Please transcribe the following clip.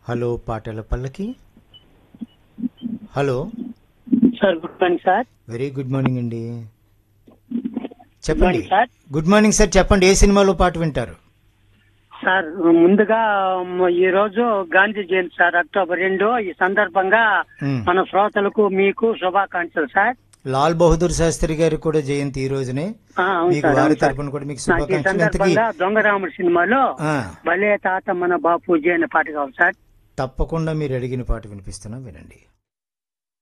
Hello Paatala Pallaki hello sir good morning sir very good morning అండి good చెప్పండి morning sir good morning sir చెప్పండి ఏ సినిమాలో పాట వింటారు సార్ ముందుగా మ, ఈ రోజు గాంధీ జయంతి సార్ అక్టోబర్ రెండు ఈ సందర్భంగా మ్. మన శ్రోతలకు మీకు శుభాకాంక్షలు సార్ లాల్ బహదూర్ శాస్త్రి గారి కూడా జయంతి ఈ రోజునే ఆ, అవును మీకు సార్, వారి అవును సార్. తరపున కూడా మీకు నాకు ఈ శుభాకాంక్షలు ఎంతకి సందర్భంగా దొంగరాముడు సినిమాలో ఆ, భలే తాత మన బాపూజీ అనే పాట కావాలి సార్ తప్పకుండా మీరు అడిగిన పాట వినిపిస్తున్నా వినండి